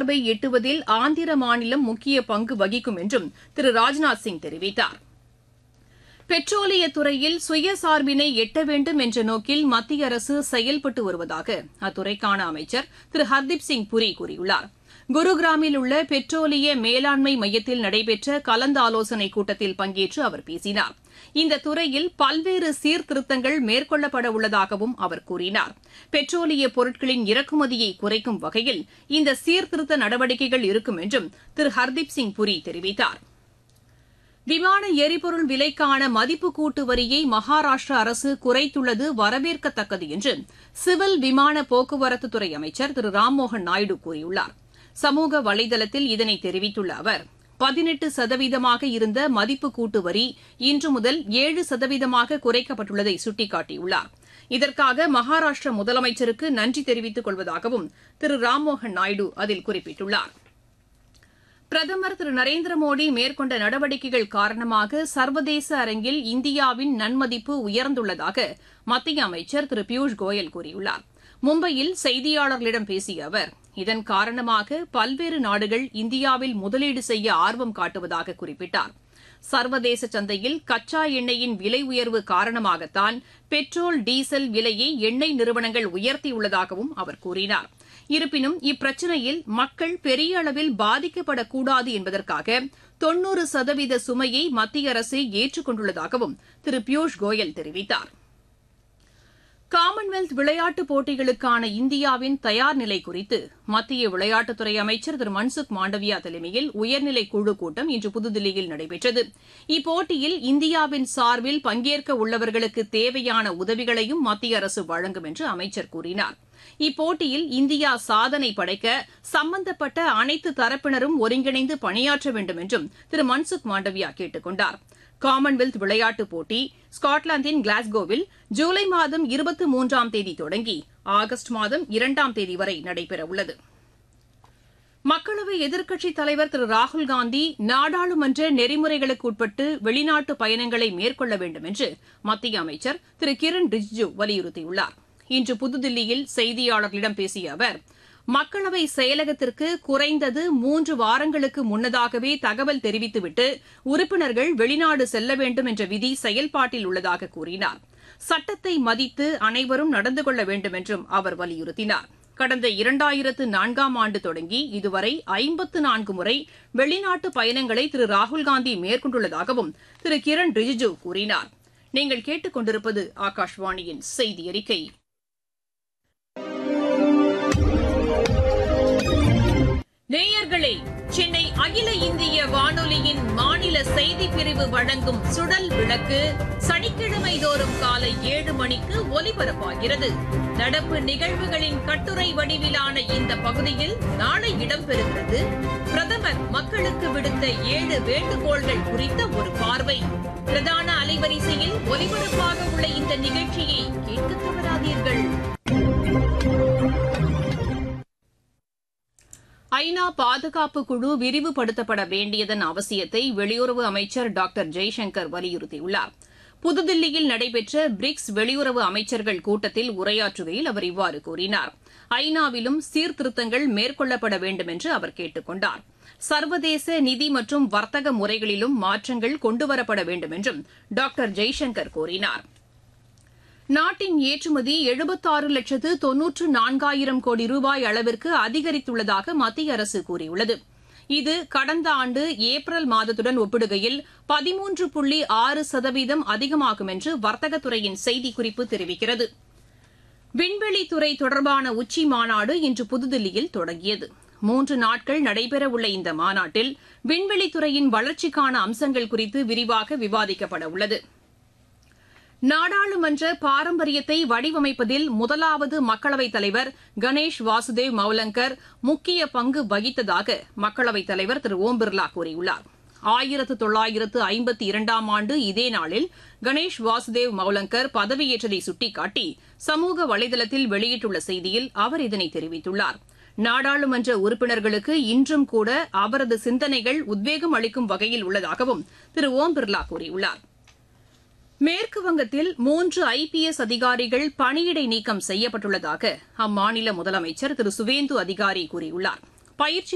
இலக்கை எட்டுவதில் ஆந்திர மாநிலம் முக்கிய பங்கு வகிக்கும் என்றும் திரு ராஜ்நாத் சிங் தெரிவித்தார் பெட்ரோலியத் துறையில் சுயசார்பினை எட்ட வேண்டும் என்ற நோக்கில் மத்திய அரசு செயல்பட்டு வருவதாக அத்துறைக்கான அமைச்சர் திரு ஹர்தீப் சிங் புரி கூறியுள்ளார் குருகிராமில் உள்ள பெட்ரோலிய மேலாண்மை மையத்தில் நடைபெற்ற கலந்தாலோசனைக் கூட்டத்தில் பங்கேற்று அவர் பேசினார் இந்த துறையில் பல்வேறு சீர்திருத்தங்கள் மேற்கொள்ளப்பட உள்ளதாகவும் அவர் கூறினார் பெட்ரோலிய பொருட்களின் இறக்குமதியை குறைக்கும் வகையில் இந்த சீர்திருத்த நடவடிக்கைகள் இருக்கும் என்றும் திரு ஹர்தீப் சிங் புரி தெரிவித்தார் விமான எரிபொருள் விலைக்கான மதிப்பு கூட்டு வரியை மகாராஷ்டிரா அரசு குறைத்துள்ளது வரவேற்கத்தக்கது என்று சிவில் விமான போக்குவரத்துத்துறை அமைச்சர் திரு ராம்மோகன் நாயுடு கூறியுள்ளார் சமூக வலைதளத்தில் இதனை தெரிவித்துள்ள அவர் பதினெட்டு சதவீதமாக இருந்த மதிப்பு கூட்டு வரி இன்று முதல் ஏழு சதவீதமாக குறைக்கப்பட்டுள்ளதை சுட்டிக்காட்டியுள்ளார் இதற்காக மகாராஷ்டிர முதலமைச்சருக்கு நன்றி தெரிவித்துக் கொள்வதாகவும் திரு ராம்மோகன் நாயுடு அதில் குறிப்பிட்டுள்ளார் பிரதமர் திரு நரேந்திர மோடி மேற்கொண்ட நடவடிக்கைகள் காரணமாக சர்வதேச அரங்கில் இந்தியாவின் நன்மதிப்பு உயர்ந்துள்ளதாக மத்திய அமைச்சர் திரு பியூஷ் கோயல் கூறியுள்ளார் மும்பையில் செய்தியாளர்களிடம் பேசிய அவர் இதன் காரணமாக பல்வேறு நாடுகள் இந்தியாவில் முதலீடு செய்ய ஆர்வம் காட்டுவதாக குறிப்பிட்டார் சர்வதேச சந்தையில் கச்சா எண்ணெயின் விலை உயர்வு காரணமாகத்தான் பெட்ரோல் டீசல் விலையை எண்ணெய் நிறுவனங்கள் உயர்த்தியுள்ளதாகவும் அவர் கூறினார் இருப்பினும் இப்பிரச்சினையில் மக்கள் பெரிய அளவில் பாதிக்கப்படக்கூடாது என்பதற்காக தொன்னூறு சதவீத சுமையை மத்திய அரசு ஏற்றுக் கொண்டுள்ளதாகவும் திரு பியூஷ் கோயல் தெரிவித்தார் காமன்வெல்த் விளையாட்டுப் போட்டிகளுக்கான இந்தியாவின் தயார் நிலை குறித்து மத்திய விளையாட்டுத்துறை அமைச்சர் திரு மன்சுக் மாண்டவியா தலைமையில் உயர்நிலை குழு கூட்டம் இன்று புதுதில்லியில் நடைபெற்றது இப்போட்டியில் இந்தியாவின் சார்பில் பங்கேற்க உள்ளவர்களுக்கு தேவையான உதவிகளையும் மத்திய அரசு வழங்கும் என்று அமைச்சர் கூறினார் இப்போட்டியில் இந்தியா சாதனை படைக்க சம்பந்தப்பட்ட அனைத்து தரப்பினரும் ஒருங்கிணைந்து பணியாற்ற வேண்டும் என்றும் திரு மன்சுக் மாண்டவியா கேட்டுக் கொண்டார் காமன்வெல்த் விளையாட்டுப் போட்டி ஸ்காட்லாந்தின் கிளாஸ்கோவில் ஜூலை மாதம் இருபத்தி மூன்றாம் தேதி தொடங்கி ஆகஸ்ட் மாதம் இரண்டாம் தேதி வரை நடைபெறவுள்ளது மக்களவை எதிர்க்கட்சித் தலைவர் திரு ராகுல்காந்தி நாடாளுமன்ற நெறிமுறைகளுக்கு உட்பட்டு வெளிநாட்டு பயணங்களை மேற்கொள்ள வேண்டும் என்று மத்திய அமைச்சர் திரு கிரண் ரிஜிஜு வலியுறுத்தியுள்ளார் இன்று புதுதில்லியில் செய்தியாளர்களிடம் பேசிய அவர் மக்களவை செயலகத்திற்கு குறைந்தது மூன்று வாரங்களுக்கு முன்னதாகவே தகவல் தெரிவித்துவிட்டு உறுப்பினர்கள் வெளிநாடு செல்ல வேண்டும் என்ற விதி செயல்பாட்டில் உள்ளதாக கூறினார் சட்டத்தை மதித்து அனைவரும் நடந்து கொள்ள வேண்டும் என்றும் அவர் வலியுறுத்தினார் கடந்த இரண்டாயிரத்து நான்காம் ஆண்டு தொடங்கி இதுவரை ஐம்பத்து நான்கு முறை வெளிநாட்டு பயணங்களை திரு ராகுல்காந்தி மேற்கொண்டுள்ளதாகவும் திரு கிரண் ரிஜிஜு கூறினார் நீங்கள் கேட்டுக் கொண்டிருப்பது ஆகாஷ்வாணியின் செய்தி அறிக்கை நேயர்களே சென்னை அகில இந்திய வானொலியின் மாநில செய்தி பிரிவு வழங்கும் சுடல் விளக்கு சனிக்கிழமை தோறும் காலை ஏழு மணிக்கு ஒலிபரப்பாகிறது நடப்பு நிகழ்வுகளின் கட்டுரை வடிவிலான இந்த பகுதியில் நாளை இடம்பெறுகிறது பிரதமர் மக்களுக்கு விடுத்த ஏழு வேண்டுகோள்கள் குறித்த ஒரு பார்வை பிரதான அலைவரிசையில் ஒலிபரப்பாக உள்ள இந்த நிகழ்ச்சியை கேட்க தவறாதீர்கள் ஐநா பாதுகாப்பு குழு விரிவுபடுத்தப்பட வேண்டியதன் அவசியத்தை வெளியுறவு அமைச்சர் டாக்டர் ஜெய்சங்கர் வலியுறுத்தியுள்ளார் புதுதில்லியில் நடைபெற்ற பிரிக்ஸ் வெளியுறவு அமைச்சர்கள் கூட்டத்தில் உரையாற்றுகையில் அவர் இவ்வாறு கூறினார் ஐநாவிலும் சீர்திருத்தங்கள் மேற்கொள்ளப்பட வேண்டும் என்று அவர் கேட்டுக் கொண்டார் சர்வதேச நிதி மற்றும் வர்த்தக முறைகளிலும் மாற்றங்கள் கொண்டுவரப்பட வேண்டும் என்றும் டாக்டர் ஜெய்சங்கர் கூறினார் நாட்டின் ஏற்றுமதி எழுபத்தாறு லட்சத்து தொன்னூற்று நான்காயிரம் கோடி ரூபாய் அளவிற்கு அதிகரித்துள்ளதாக மத்திய அரசு கூறியுள்ளது இது கடந்த ஆண்டு ஏப்ரல் மாதத்துடன் ஒப்பிடுகையில் பதிமூன்று புள்ளி ஆறு சதவீதம் அதிகமாகும் என்று வர்த்தகத்துறையின் செய்திக்குறிப்பு தெரிவிக்கிறது விண்வெளித்துறை தொடர்பான உச்சி மாநாடு இன்று புதுதில்லியில் தொடங்கியது மூன்று நாட்கள் நடைபெறவுள்ள இந்த மாநாட்டில் விண்வெளித்துறையின் வளர்ச்சிக்கான அம்சங்கள் குறித்து விரிவாக விவாதிக்கப்பட உள்ளது நாடாளுமன்ற பாரம்பரியத்தை வடிவமைப்பதில் முதலாவது மக்களவைத் தலைவர் கணேஷ் வாசுதேவ் மௌலங்கர் முக்கிய பங்கு வகித்ததாக மக்களவைத் தலைவர் திரு ஓம் பிர்லா கூறியுள்ளார் ஆயிரத்து தொள்ளாயிரத்து ஐம்பத்தி இரண்டாம் ஆண்டு இதே நாளில் கணேஷ் வாசுதேவ் மௌலங்கர் பதவியேற்றதை சுட்டிக்காட்டி சமூக வலைதளத்தில் வெளியிட்டுள்ள செய்தியில் அவர் இதனை தெரிவித்துள்ளார் நாடாளுமன்ற உறுப்பினர்களுக்கு இன்றும் கூட அவரது சிந்தனைகள் உத்வேகம் அளிக்கும் வகையில் உள்ளதாகவும் திரு ஓம் பிர்லா கூறியுள்ளார் மேற்கு வங்கத்தில் மூன்று ஐபிஎஸ் அதிகாரிகள் பணியிடை நீக்கம் செய்யப்பட்டுள்ளதாக அம்மாநில முதலமைச்சர் திரு சுவேந்து அதிகாரி கூறியுள்ளார் பயிற்சி